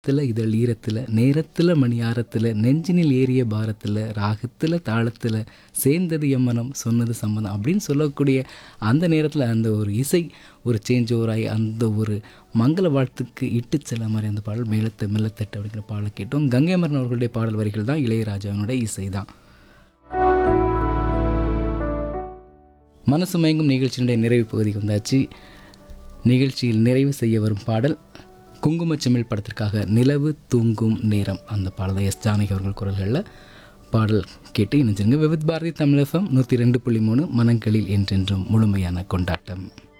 த்துல இதழ் ஈரத்தில் நேரத்தில் மணியாரத்தில் நெஞ்சினில் ஏறிய பாரத்தில் ராகத்தில் தாளத்தில் சேர்ந்தது எம்மனம் சொன்னது சம்மதம் அப்படின்னு சொல்லக்கூடிய அந்த நேரத்தில் அந்த ஒரு இசை ஒரு சேஞ்ச் ஓவராகி அந்த ஒரு மங்கள வாழ்த்துக்கு இட்டு செல்ல மாதிரி அந்த பாடல் மேலத்தை மெல்லத்தட்டு அப்படிங்கிற பாடலை கேட்டோம் கங்கை மரன் அவர்களுடைய பாடல் வரிகள் தான் இளையராஜாவினுடைய இசை தான் மனசு மயங்கும் நிகழ்ச்சியினுடைய நிறைவு பகுதிக்கு வந்தாச்சு நிகழ்ச்சியில் நிறைவு செய்ய வரும் பாடல் குங்குமச்சிமிழ் படத்திற்காக நிலவு தூங்கும் நேரம் அந்த பாடலை எஸ் ஜானகி அவர்கள் குரல்களில் பாடல் கேட்டு இணைஞ்சிருங்க விவித் பாரதி தமிழகம் நூற்றி ரெண்டு புள்ளி மூணு மனங்களில் என்றென்றும் முழுமையான கொண்டாட்டம்